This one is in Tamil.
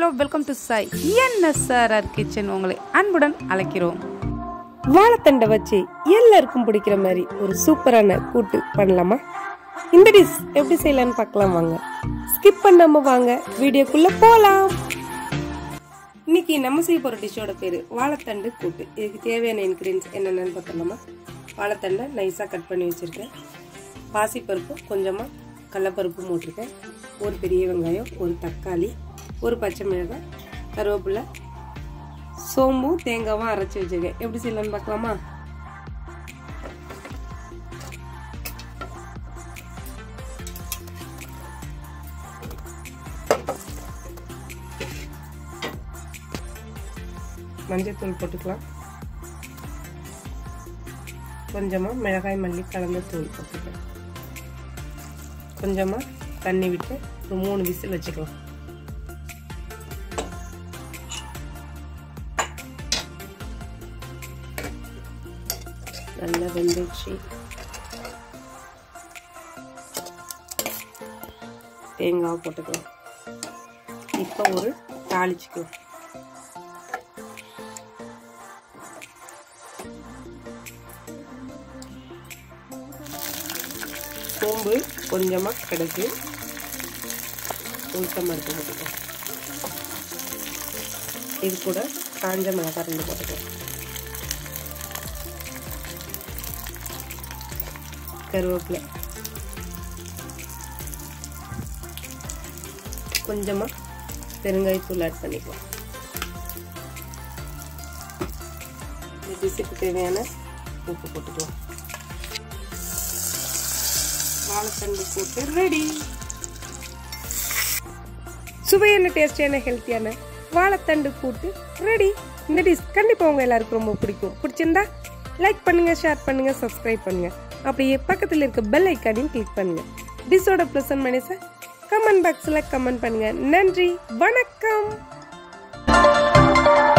hello welcome to Sai NSRR kitchen உங்களை அன்புடன் அழைக்கிறோம் வாழைத்தண்டை வச்சு எல்லாருக்கும் பிடிக்கிற மாதிரி ஒரு சூப்பரான கூட்டு பண்ணலாமா இந்த டிஷ் எப்படி செய்யலாம்னு பார்க்கலாம் வாங்க ஸ்கிப் பண்ணாம வாங்க வீடியோக்குள்ள போலாம் இன்னைக்கு நம்ம செய்ய போற டிஷ்ஷோட பேரு வாழைத்தண்டு கூட்டு இதுக்கு தேவையான இன்கிரீடியன்ஸ் என்னென்னு பார்த்துலாமா வாழைத்தண்டை நைஸாக கட் பண்ணி வச்சிருக்கேன் பாசிப்பருப்பு கொஞ்சமாக கடலப்பருப்பு போட்டிருக்கேன் ஒரு பெரிய வெங்காயம் ஒரு தக்காளி ஒரு பச்சை மிளகாய் கருவேப்பிலை சோம்பும் தேங்காவும் அரைச்சி வச்சிருக்கேன் எப்படி செய்யலாம்னு பார்க்கலாமா மஞ்சள் போட்டுக்கலாம் கொஞ்சமா மிளகாய் மல்லி கலந்த தூள் போட்டுக்கலாம் கொஞ்சமா தண்ணி விட்டு ஒரு மூணு விசில் வச்சுக்கலாம் நல்லா வெந்துச்சு தேங்காய் போட்டுக்கலாம் இப்போ ஒரு தாளிச்சுக்கலாம் சோம்பு கொஞ்சமாக கிடக்கு உளுத்தம் பருப்பு போட்டுக்கலாம் இது கூட காஞ்ச மிளகாய் ரெண்டு போட்டுக்கலாம் கருவேப்பிலை கொஞ்சமாக பெருங்காயத்தூள் ஆட் பண்ணிக்கலாம் இந்த டிஷ்ஷுக்கு தேவையான உப்பு போட்டுக்கலாம் வாழைத்தண்டு போட்டு ரெடி சுவையான டேஸ்டியான ஹெல்த்தியான வாழைத்தண்டு கூட்டு ரெடி இந்த டிஷ் கண்டிப்பாக உங்க எல்லாருக்கும் ரொம்ப பிடிக்கும் பிடிச்சிருந்தா லைக் பண்ணுங்க ஷேர் பண்ணுங்க சப்ஸ்கிரைப் பண்ணுங்க அப்படியே பக்கத்தில் இருக்க பெல் ஐக்கானையும் கிளிக் பண்ணுங்க டிஷோட ப்ளஸ் அண்ட் மைனஸை கமெண்ட் பாக்ஸில் கமெண்ட் பண்ணுங்க நன்றி வணக்கம்